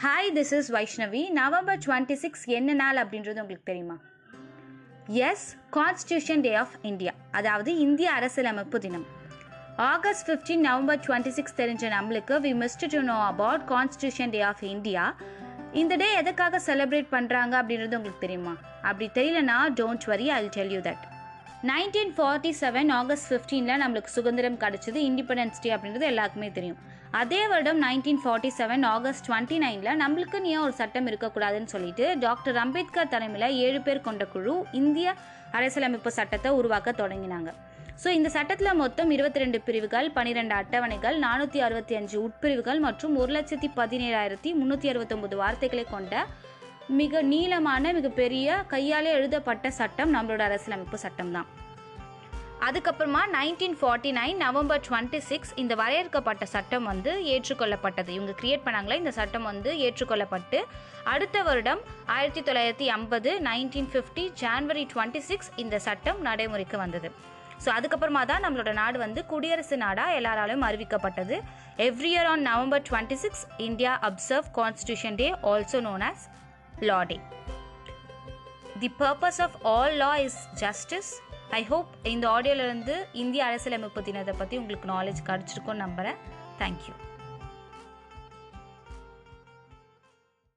Hi this is Vaishnavi November twenty six என்ன நாள் அப்படின்றது உங்களுக்கு தெரியுமா yes constitution day of India அதாவது இந்திய அரசியலமைப்பு தினம் August fifteen November twenty six தெரிஞ்ச நம்மளுக்கு we missed to know about constitution day of India இந்த டே எதுக்காக செலிப்ரேட் பண்ணுறாங்க அப்படின்றது உங்களுக்கு தெரியுமா அப்படி தெரியலனா don't worry I tell you that nineteen forty seven August ஃபிஃப்டீனில் நம்மளுக்கு சுதந்திரம் கிடச்சிது இண்டிபெண்டன்ஸ் டே அப்படின்றது எல்லாருக்குமே தெரியும் அதே வருடம் nineteen forty seven August twenty நைனில் நம்மளுக்குன்னு ஏன் ஒரு சட்டம் இருக்கக்கூடாதுன்னு சொல்லிட்டு டாக்டர் அம்பேத்கர் தலைமையில் ஏழு பேர் கொண்ட குழு இந்திய அரசியலமைப்பு சட்டத்தை உருவாக்க தொடங்கினாங்க ஸோ இந்த சட்டத்தில் மொத்தம் இருபத்தி ரெண்டு பிரிவுகள் பன்னிரெண்டு அட்டவணைகள் நானூற்றி அறுபத்தி அஞ்சு உட்பிரிவுகள் மற்றும் ஒரு லட்சத்தி பதினேழாயிரத்தி முந்நூற்றி அறுபத்தொம்பது வார்த்தைகளை கொண்ட மிக நீளமான மிகப்பெரிய கையாலே எழுதப்பட்ட சட்டம் நம்மளோட அரசியலமைப்பு சட்டம் தான் அதுக்கப்புறமா nineteen forty nine November twenty six இந்த வரையறுக்கப்பட்ட சட்டம் வந்து ஏற்றுக்கொள்ளப்பட்டது இவங்க கிரியேட் பண்ணாங்களே இந்த சட்டம் வந்து ஏற்றுக்கொள்ளப்பட்டு அடுத்த வருடம் ஆயிரத்தி தொள்ளாயிரத்தி ஐம்பது nineteen fifty January twenty six இந்த சட்டம் நடைமுறைக்கு வந்தது ஸோ அதுக்கப்புறமா தான் நம்மளோட நாடு வந்து குடியரசு நாடாக எல்லாராலையும் அறிவிக்கப்பட்டது every year on November twenty six India observe constitution day also known as law day. The purpose of all law is justice I hope இந்த ஆடியோலேருந்து இந்திய அரசியலமைப்பு தினத்தை பற்றி உங்களுக்கு நாலேஜ் கிடச்சிருக்கும்னு நம்புகிறேன் தேங்க்யூ